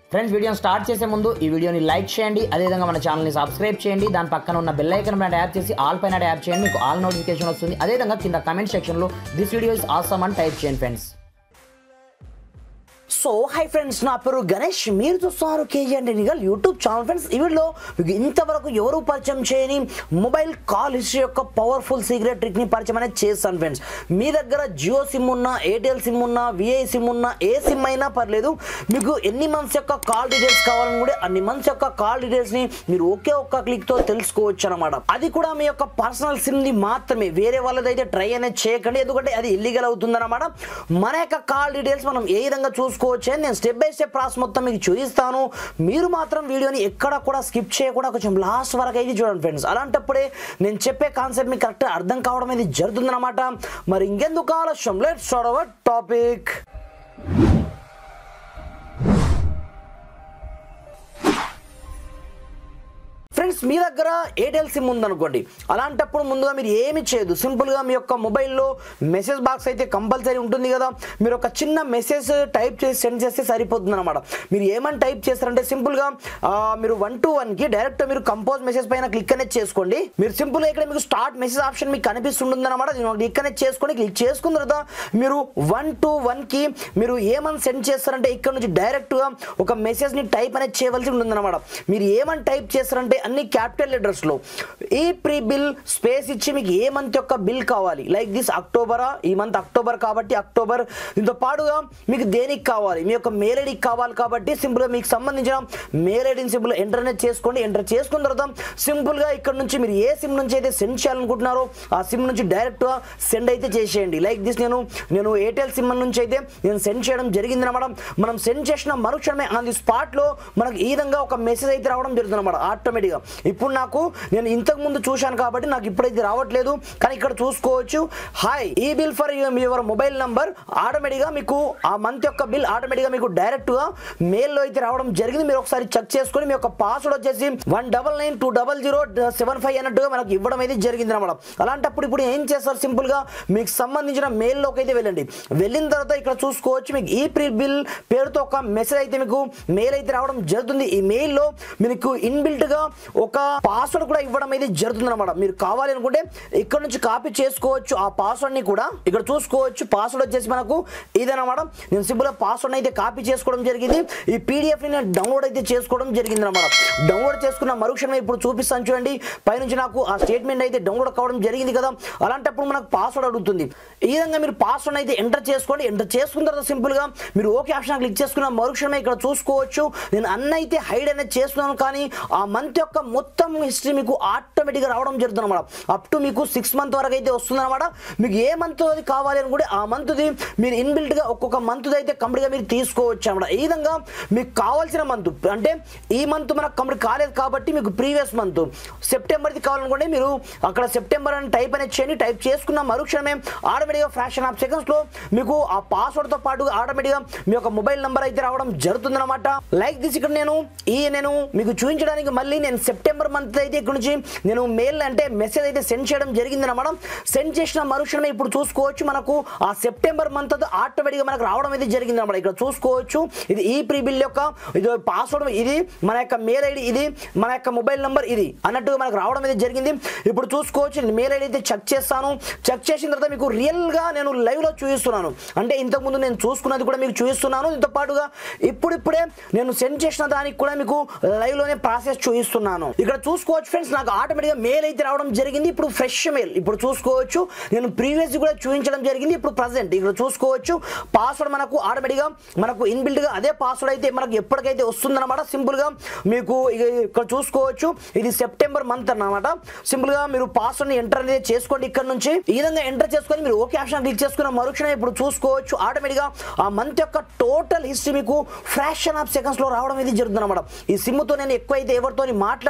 friends వీడియోని start చేసే ముందు ఈ వీడియోని లైక్ చేయండి అదేవిధంగా మన ఛానల్ని సబ్స్క్రైబ్ చేయండి దాని పక్కన ఉన్న బెల్ ఐకన్ పైన ట్యాప్ చేసి ఆల్ పైన ట్యాప్ చేయండి మీకు ఆల్ నోటిఫికేషన్ వస్తుంది అదేవిధంగా కింద కమెంట్ సెక్షన్లో దిస్ వీడియో ఇస్ ఆసమ్ అని టైప్ చేయండి ఫ్రెండ్స్ సో హై ఫ్రెండ్స్ నా పేరు గణేష్ మీరు చూస్తున్నారు KG and Regal YouTube channel friends ఈ వీడియోలో మీకు ఇంతవరకు ఎవరు పరిచయం చేయని మొబైల్ కాల్ హిస్టరీ యొక్క పవర్ఫుల్ సీక్రెట్ ట్రిక్ని పరిచయం అనేది చేస్తాను ఫ్రెండ్స్ మీ దగ్గర జియో సిమ్ ఉన్నా ఎయిర్టెల్ సిమ్ ఉన్నా విఐ సిమ్ ఉన్నా ఏ సిమ్ అయినా పర్లేదు మీకు ఎన్ని మంత్స్ యొక్క కాల్ డీటెయిల్స్ కావాలని కూడా అన్ని మంత్స్ యొక్క కాల్ డీటెయిల్స్ని మీరు ఒకే ఒక్క క్లిక్తో తెలుసుకోవచ్చు అనమాట అది కూడా మీ యొక్క పర్సనల్ సిమ్ది మాత్రమే వేరే వాళ్ళదైతే ట్రై అనేది చేయకండి ఎందుకంటే అది ఇల్లీగల్ అవుతుంది అనమాట మన యొక్క కాల్ డీటెయిల్స్ మనం ఏ విధంగా చూసుకోవచ్చు అని నేను స్టెప్ బై స్టెప్ ప్రాసెస్ మొత్తం మీకు చూపిస్తాను మీరు మాత్రం వీడియోని ఎక్కడ కూడా స్కిప్ చేయకుండా కొంచెం లాస్ట్ వరకు అయితే చూడండి ఫ్రెండ్స్ అలాంటప్పుడే నేను చెప్పే కాన్సెప్ట్ మీకు కరెక్ట్ అర్థం కావడం అనేది జరుగుతుందన్నమాట మరి ఇంకెందుకు ఆలస్యం let's start our topic friends మీ దగ్గర ఎయిర్టెల్ సిమ్ ఉందనుకోండి అలాంటప్పుడు ముందుగా మీరు ఏమి చేయదు సింపుల్గా మీ యొక్క మొబైల్లో మెసేజ్ బాక్స్ అయితే కంపల్సరీ ఉంటుంది కదా మీరు ఒక చిన్న మెసేజ్ టైప్ చేసి సెండ్ చేస్తే సరిపోతుంది అనమాట మీరు ఏమని టైప్ చేస్తారంటే సింపుల్గా ఆ, మీరు వన్ టు వన్కి డైరెక్ట్ మీరు కంపోజ్ మెసేజ్ పైన క్లిక్ అనేది చేసుకోండి మీరు సింపుల్గా ఇక్కడ మీకు స్టార్ట్ మెసేజ్ ఆప్షన్ మీకు కనిపిస్తుంటుంది అనమాట క్లిక్ అనేది చేసుకోండి క్లిక్ చేసుకున్న తర్వాత మీరు వన్ టు వన్కి మీరు ఏమని సెండ్ చేస్తారంటే ఇక్కడ నుంచి డైరెక్ట్గా ఒక మెసేజ్ని టైప్ అనేది చేయవలసి ఉంటుందన్నమాట మీరు ఏమని టైప్ చేస్తారంటే అన్ని క్యాపిటల్ లెటర్స్లో ఈ ప్రీ బిల్ స్పేస్ ఇచ్చి మీకు ఏ మంత్ యొక్క బిల్ కావాలి లైక్ దిస్ అక్టోబరా ఈ మంత్ అక్టోబర్ కాబట్టి అక్టోబర్ దీంతో పాటుగా మీకు దేనికి కావాలి మీ యొక్క మెయిల్ ఐడికి కావాలి కాబట్టి సింపుల్గా మీకు సంబంధించిన మెయిల్ ఐడిని సింపుల్ ఎంటర్ అనేది చేసుకోండి ఎంటర్ చేసుకున్న తర్వాత సింపుల్గా ఇక్కడ నుంచి మీరు ఏ సిమ్ నుంచి అయితే సెండ్ చేయాలనుకుంటున్నారో ఆ సిమ్ నుంచి డైరెక్ట్గా సెండ్ అయితే చేసేయండి లైక్ దిస్ నేను నేను ఎయిర్టెల్ సిమ్ నుంచి అయితే నేను సెండ్ చేయడం జరిగింది అనమాట మనం సెండ్ చేసిన మరుక్షణమే ఆన్ ది స్పాట్లో మనకు ఈ విధంగా ఒక మెసేజ్ అయితే రావడం జరుగుతుంది అనమాట ఆటోమేటిక్గా ఇప్పుడు నాకు నేను ఇంతకు ముందు చూశాను కాబట్టి నాకు ఇప్పుడైతే రావట్లేదు కానీ ఇక్కడ చూసుకోవచ్చు హాయ్ ఈ bill for your mobile number ఆటోమేటిక్గా మీకు ఆ మంత్ యొక్క బిల్ ఆటోమేటిక్గా మీకు డైరెక్ట్గా మెయిల్లో అయితే రావడం జరిగింది మీరు ఒకసారి చెక్ చేసుకొని మీ యొక్క పాస్వర్డ్ వచ్చేసి one double nine two double zero seven five అన్నట్టుగా మనకు ఇవ్వడం అయితే జరిగింది అనమాట అలాంటప్పుడు ఇప్పుడు ఏం చేస్తారు సింపుల్గా మీకు సంబంధించిన మెయిల్లోకి అయితే వెళ్ళండి వెళ్ళిన తర్వాత ఇక్కడ చూసుకోవచ్చు మీకు ఈ ప్రీ బిల్ పేరుతో ఒక మెసేజ్ అయితే మీకు మెయిల్ అయితే రావడం జరుగుతుంది ఈ మెయిల్లో మీకు ఇన్బిల్ట్గా ఒక పాస్వర్డ్ కూడా ఇవ్వడం అయితే జరుగుతుంది అనమాట మీరు కావాలి అనుకుంటే ఇక్కడ నుంచి కాపీ చేసుకోవచ్చు ఆ పాస్వర్డ్ని కూడా ఇక్కడ చూసుకోవచ్చు పాస్వర్డ్ వచ్చేసి మనకు ఇదనమాట నేను సింపుల్గా పాస్వర్డ్ అయితే కాపీ చేసుకోవడం జరిగింది ఈ పీడిఎఫ్ని నేను డౌన్లోడ్ అయితే చేసుకోవడం జరిగింది అనమాట డౌన్లోడ్ చేసుకున్న మరుక్షణమే ఇప్పుడు చూపిస్తాను చూడండి పైనుంచి నాకు ఆ స్టేట్మెంట్ అయితే డౌన్లోడ్ కావడం జరిగింది కదా అలాంటప్పుడు మనకు పాస్వర్డ్ అడుగుతుంది ఈ విధంగా మీరు పాస్వర్డ్ అయితే ఎంటర్ చేసుకోండి ఎంటర్ చేసుకున్న తర్వాత సింపుల్గా మీరు ఓకే ఆప్షన్ క్లిక్ చేసుకున్న మరుక్షణమే ఇక్కడ చూసుకోవచ్చు నేను అన్న అయితే హైడ్ అనేది చేస్తున్నాను కానీ ఆ మంత్ యొక్క మొత్తం హిస్టరీ మీకు ఆటోమేటిక్గా రావడం జరుగుతుంది అనమాట అప్ టు మీకు సిక్స్ మంత్ వరకు అయితే వస్తుంది అనమాట మీకు ఏ మంత్ అది కావాలి అని కూడా ఆ మంత్ది మీరు ఇన్బిల్ట్గా ఒక్కొక్క మంత్ అయితే కంప్లీట్గా మీరు తీసుకోవచ్చు అనమాట ఈ విధంగా మీకు కావాల్సిన మంత్ అంటే ఈ మంత్ మనకు కంప్లీట్ కాలేదు కాబట్టి మీకు ప్రీవియస్ మంత్ సెప్టెంబర్ది కావాలనుకోండి మీరు అక్కడ సెప్టెంబర్ అని టైప్ అనేది చేయండి టైప్ చేసుకున్న మరుక్షణమే ఆటోమేటిక్గా ఫ్రాక్షన్ ఆఫ్ సెకండ్స్లో మీకు ఆ పాస్వర్డ్తో పాటు ఆటోమేటిక్గా మీ యొక్క మొబైల్ నెంబర్ అయితే రావడం జరుగుతుంది అనమాట లైక్ దిస్ ఇక్కడ నేను ఈ నేను మీకు చూపించడానికి మళ్ళీ నేను సెప్టెంబర్ మంత్ అయితే ఇక్కడ నుంచి నేను మెయిల్ అంటే మెసేజ్ అయితే సెండ్ చేయడం జరిగింది అనమాట సెండ్ చేసిన మరుక్షణమే ఇప్పుడు చూసుకోవచ్చు మనకు ఆ సెప్టెంబర్ మంత్ ఆటోమేటిక్గా మనకు రావడం అయితే జరిగింది అనమాట ఇక్కడ చూసుకోవచ్చు ఇది ఈ ప్రీ బిల్ యొక్క ఇది పాస్వర్డ్ ఇది మన యొక్క మెయిల్ ఐడి ఇది మన యొక్క మొబైల్ నెంబర్ ఇది అన్నట్టుగా మనకు రావడం అయితే జరిగింది ఇప్పుడు చూసుకోవచ్చు నేను మెయిల్ ఐడి అయితే చెక్ చేస్తాను చెక్ చేసిన తర్వాత మీకు రియల్గా నేను లైవ్లో చూపిస్తున్నాను అంటే ఇంతకుముందు నేను చూసుకున్నది కూడా మీకు చూపిస్తున్నాను దీంతో పాటుగా ఇప్పుడిప్పుడే నేను సెండ్ చేసిన దానికి కూడా మీకు లైవ్లోనే ప్రాసెస్ చూపిస్తున్నాను ఇక్కడ చూసుకోవచ్చు ఫ్రెండ్స్ నాకు ఆటోమేటిక్గా మెయిల్ అయితే రావడం జరిగింది ఇప్పుడు ఫ్రెష్ మెయిల్ ఇప్పుడు చూసుకోవచ్చు నేను ప్రీవియస్ కూడా చూపించడం జరిగింది ఇప్పుడు ప్రజెంట్ ఇక్కడ చూసుకోవచ్చు పాస్వర్డ్ మనకు ఆటోమేటిక్గా మనకు ఇన్బిల్డ్గా అదే పాస్వర్డ్ అయితే మనకు ఎప్పటికైతే వస్తుందన్నమాట సింపుల్గా మీకు ఇక ఇక్కడ చూసుకోవచ్చు ఇది సెప్టెంబర్ మంత్ అన్నమాట సింపుల్గా మీరు పాస్వర్డ్ని ఎంటర్ అనేది చేసుకోండి ఇక్కడ నుంచి ఈ విధంగా ఎంటర్ చేసుకొని మీరు ఓకే ఆప్షన్ క్లిక్ చేసుకున్న మరుక్షణం ఇప్పుడు చూసుకోవచ్చు ఆటోమేటిక్గా ఆ మంత్ యొక్క టోటల్ హిస్టరీ మీకు ఫ్రాక్షన్ ఆఫ్ సెకండ్స్లో రావడం ఇది జరుగుతుంది అనమాట ఈ సిమ్తో నేను ఎక్కువైతే ఎవరితో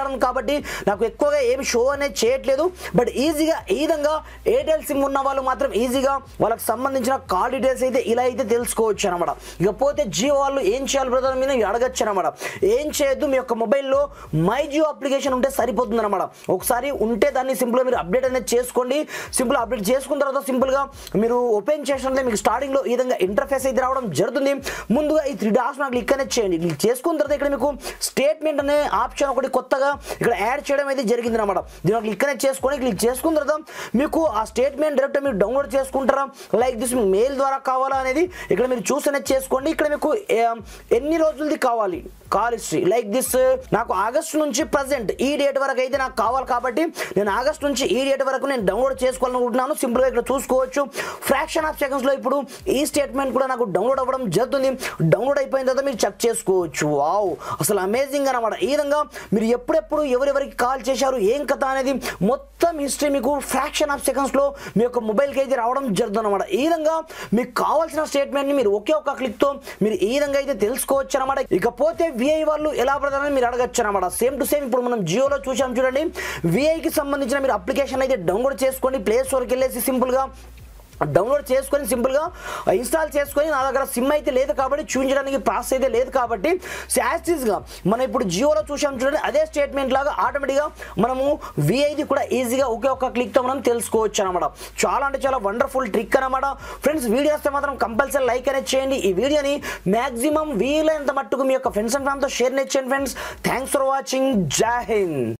వాడను కాబట్టి నాకు ఎక్కువగా ఏమి షో అనేది చేయట్లేదు బట్ ఈజీగా ఈ విధంగా ఎయిర్టెల్ సిమ్ ఉన్న వాళ్ళు మాత్రం ఈజీగా వాళ్ళకి సంబంధించిన కాల్ డీటెయిల్స్ అయితే ఇలా అయితే తెలుసుకోవచ్చు అనమాట ఇకపోతే జియో వాళ్ళు ఏం చేయాలి బ్రదర్ మీద మీరు అడగచ్చు అనమాట ఏం చేయొద్దు మీ యొక్క మొబైల్లో మై జియో అప్లికేషన్ ఉంటే సరిపోతుంది అనమాట ఒకసారి ఉంటే దాన్ని సింపుల్గా మీరు అప్డేట్ అనేది చేసుకోండి సింపుల్ అప్డేట్ చేసుకున్న తర్వాత సింపుల్గా మీరు ఓపెన్ చేసినట్లయితే మీకు స్టార్టింగ్లో ఈ విధంగా ఇంటర్ఫేస్ అయితే రావడం జరుగుతుంది ముందుగా ఈ త్రీ డాట్స్ నాకు క్లిక్ అనేది చేయండి క్లిక్ చేసుకున్న తర్వాత ఇక్కడ మీకు స్టేట్మెంట్ అనే ఆప్షన్ ఒకటి కొత్తగా ఇక్కడ యాడ్ చేయడం అయితే జరిగింది అనమాట దీని క్లిక్ అనేది చేసుకొని క్లిక్ చేసుకున్న తర్వాత మీకు ఆ స్టేట్మెంట్ డైరెక్ట్ మీరు డౌన్లోడ్ చేసుకుంటారా లైక్ దిస్ మీకు మెయిల్ ద్వారా కావాలా అనేది ఇక్కడ మీరు చూస్ అనేది చేసుకోండి ఇక్కడ మీకు ఏ, ఎన్ని రోజులది కావాలి కాల్ హిస్టరీ లైక్ దిస్ నాకు ఆగస్ట్ నుంచి ప్రజెంట్ ఈ డేట్ వరకు అయితే నాకు కావాలి కాబట్టి నేను ఆగస్ట్ నుంచి ఈ డేట్ వరకు నేను డౌన్లోడ్ చేసుకోవాలనుకుంటున్నాను సింపుల్గా ఇక్కడ చూసుకోవచ్చు ఫ్రాక్షన్ ఆఫ్ సెకండ్స్లో ఇప్పుడు ఈ స్టేట్మెంట్ కూడా నాకు డౌన్లోడ్ అవ్వడం జరుగుతుంది డౌన్లోడ్ అయిపోయిన తర్వాత మీరు చెక్ చేసుకోవచ్చు వావ్ అసలు అమేజింగ్ అనమాట ఈ విధంగా మీరు ఎప్పుడెప్పుడు ఎవరెవరికి కాల్ చేశారు ఏం కథ అనేది మొత్తం హిస్టరీ మీకు ఫ్రాక్షన్ ఆఫ్ సెకండ్స్లో మీ యొక్క మొబైల్కి అయితే రావడం జరుగుతుంది అనమాట ఈ విధంగా మీకు కావాల్సిన స్టేట్మెంట్ని మీరు ఒకే ఒక్క క్లిక్తో మీరు ఈ విధంగా అయితే తెలుసుకోవచ్చు అనమాట ఇకపోతే విఐ వాళ్ళు ఎలా పడతారని మీరు అడగచ్చు అనమాట సేమ్ టు సేమ్ ఇప్పుడు మనం జియోలో చూసాం చూడండి విఐకి సంబంధించిన మీరు అప్లికేషన్ అయితే డౌన్లోడ్ చేసుకోండి ప్లే స్టోర్కి వెళ్ళేసి సింపుల్గా డౌన్లోడ్ చేసుకొని సింపుల్గా ఇన్స్టాల్ చేసుకొని నా దగ్గర సిమ్ అయితే లేదు కాబట్టి చూపించడానికి ప్రాసెస్ అయితే లేదు కాబట్టి యాక్సిస్గా మనం ఇప్పుడు జియోలో చూసాం చూడండి అదే స్టేట్మెంట్ లాగా ఆటోమేటిక్గా మనము విఐది కూడా ఈజీగా ఒకే ఒక్క క్లిక్తో మనం తెలుసుకోవచ్చు అనమాట చాలా అంటే చాలా వండర్ఫుల్ ట్రిక్ అనమాట ఫ్రెండ్స్ వీడియో వస్తే మాత్రం కంపల్సరీ లైక్ అనేది చేయండి ఈ వీడియోని మాక్సిమం వీలైనంత మట్టుకు మీ యొక్క ఫ్రెండ్స్ అండ్ ఫ్యామిలీతో షేర్ అనేది చేయండి ఫ్రెండ్స్ థ్యాంక్స్ ఫర్ వాచింగ్ జై హింద్